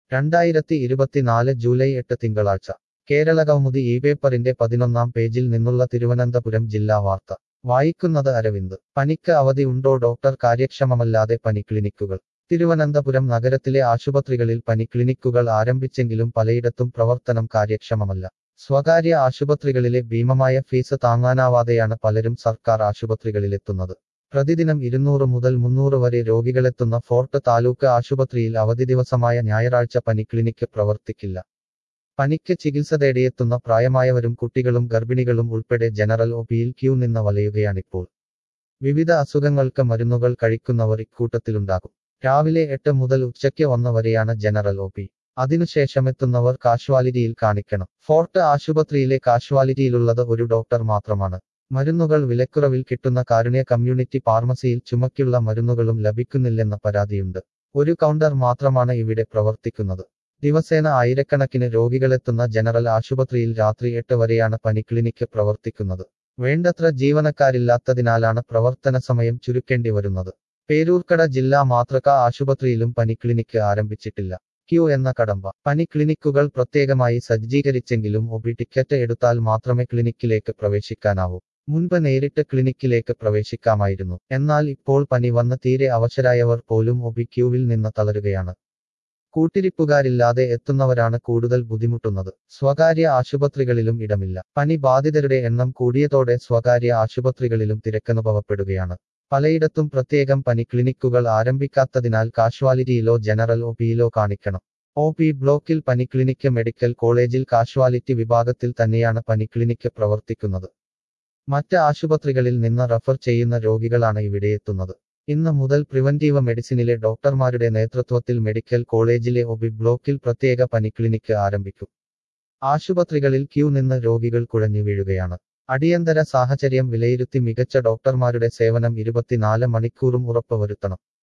രണ്ടായിരത്തി ഇരുപത്തിനാല് ജൂലൈ എട്ട് തിങ്കളാഴ്ച കേരളകൗമുദി ഈ പേപ്പറിന്റെ പതിനൊന്നാം പേജിൽ നിന്നുള്ള തിരുവനന്തപുരം ജില്ലാ വാർത്ത വായിക്കുന്നത് അരവിന്ദ് പനിക്ക് അവധി ഉണ്ടോ ഡോക്ടർ കാര്യക്ഷമമല്ലാതെ പനി ക്ലിനിക്കുകൾ തിരുവനന്തപുരം നഗരത്തിലെ ആശുപത്രികളിൽ പനി ക്ലിനിക്കുകൾ ആരംഭിച്ചെങ്കിലും പലയിടത്തും പ്രവർത്തനം കാര്യക്ഷമമല്ല സ്വകാര്യ ആശുപത്രികളിലെ ഭീമമായ ഫീസ് താങ്ങാനാവാതെയാണ് പലരും സർക്കാർ ആശുപത്രികളിലെത്തുന്നത് പ്രതിദിനം ഇരുന്നൂറ് മുതൽ മുന്നൂറ് വരെ രോഗികളെത്തുന്ന ഫോർട്ട് താലൂക്ക് ആശുപത്രിയിൽ അവധി ദിവസമായ ഞായറാഴ്ച പനി ക്ലിനിക്ക് പ്രവർത്തിക്കില്ല പനിക്ക് ചികിത്സ തേടിയെത്തുന്ന പ്രായമായവരും കുട്ടികളും ഗർഭിണികളും ഉൾപ്പെടെ ജനറൽ ഒപിയിൽ ക്യൂ നിന്ന് വലയുകയാണിപ്പോൾ വിവിധ അസുഖങ്ങൾക്ക് മരുന്നുകൾ കഴിക്കുന്നവർ ഇക്കൂട്ടത്തിലുണ്ടാകും രാവിലെ എട്ട് മുതൽ ഉച്ചയ്ക്ക് ഒന്ന് വരെയാണ് ജനറൽ ഒ പി അതിനുശേഷമെത്തുന്നവർ കാഷ്വാലിറ്റിയിൽ കാണിക്കണം ഫോർട്ട് ആശുപത്രിയിലെ കാഷ്വാലിറ്റിയിലുള്ളത് ഒരു ഡോക്ടർ മാത്രമാണ് മരുന്നുകൾ വിലക്കുറവിൽ കിട്ടുന്ന കാരുണ്യ കമ്മ്യൂണിറ്റി ഫാർമസിയിൽ ചുമക്കുള്ള മരുന്നുകളും ലഭിക്കുന്നില്ലെന്ന പരാതിയുണ്ട് ഒരു കൗണ്ടർ മാത്രമാണ് ഇവിടെ പ്രവർത്തിക്കുന്നത് ദിവസേന ആയിരക്കണക്കിന് രോഗികളെത്തുന്ന ജനറൽ ആശുപത്രിയിൽ രാത്രി എട്ട് വരെയാണ് പനി ക്ലിനിക്ക് പ്രവർത്തിക്കുന്നത് വേണ്ടത്ര ജീവനക്കാരില്ലാത്തതിനാലാണ് പ്രവർത്തന സമയം ചുരുക്കേണ്ടി വരുന്നത് പേരൂർക്കട ജില്ലാ മാതൃക ആശുപത്രിയിലും പനി ക്ലിനിക്ക് ആരംഭിച്ചിട്ടില്ല ക്യൂ എന്ന കടമ്പ പനി ക്ലിനിക്കുകൾ പ്രത്യേകമായി സജ്ജീകരിച്ചെങ്കിലും ഒബി ടിക്കറ്റ് എടുത്താൽ മാത്രമേ ക്ലിനിക്കിലേക്ക് പ്രവേശിക്കാനാവൂ മുൻപ് നേരിട്ട് ക്ലിനിക്കിലേക്ക് പ്രവേശിക്കാമായിരുന്നു എന്നാൽ ഇപ്പോൾ പനി വന്ന് തീരെ അവശരായവർ പോലും ഒബി ക്യൂവിൽ നിന്ന് തളരുകയാണ് കൂട്ടിരിപ്പുകാരില്ലാതെ എത്തുന്നവരാണ് കൂടുതൽ ബുദ്ധിമുട്ടുന്നത് സ്വകാര്യ ആശുപത്രികളിലും ഇടമില്ല പനി ബാധിതരുടെ എണ്ണം കൂടിയതോടെ സ്വകാര്യ ആശുപത്രികളിലും തിരക്കനുഭവപ്പെടുകയാണ് പലയിടത്തും പ്രത്യേകം പനി ക്ലിനിക്കുകൾ ആരംഭിക്കാത്തതിനാൽ കാഷ്വാലിറ്റിയിലോ ജനറൽ ഒ പിയിലോ കാണിക്കണം ഒ പി ബ്ലോക്കിൽ പനി ക്ലിനിക്ക് മെഡിക്കൽ കോളേജിൽ കാഷ്വാലിറ്റി വിഭാഗത്തിൽ തന്നെയാണ് പനി ക്ലിനിക്ക് പ്രവർത്തിക്കുന്നത് മറ്റ് ആശുപത്രികളിൽ നിന്ന് റഫർ ചെയ്യുന്ന രോഗികളാണ് ഇവിടെ എത്തുന്നത് ഇന്ന് മുതൽ പ്രിവന്റീവ് മെഡിസിനിലെ ഡോക്ടർമാരുടെ നേതൃത്വത്തിൽ മെഡിക്കൽ കോളേജിലെ ഒബി ബ്ലോക്കിൽ പ്രത്യേക പനി ക്ലിനിക്ക് ആരംഭിക്കും ആശുപത്രികളിൽ ക്യൂ നിന്ന് രോഗികൾ കുഴഞ്ഞു വീഴുകയാണ് അടിയന്തര സാഹചര്യം വിലയിരുത്തി മികച്ച ഡോക്ടർമാരുടെ സേവനം ഇരുപത്തിനാല് മണിക്കൂറും ഉറപ്പുവരുത്തണം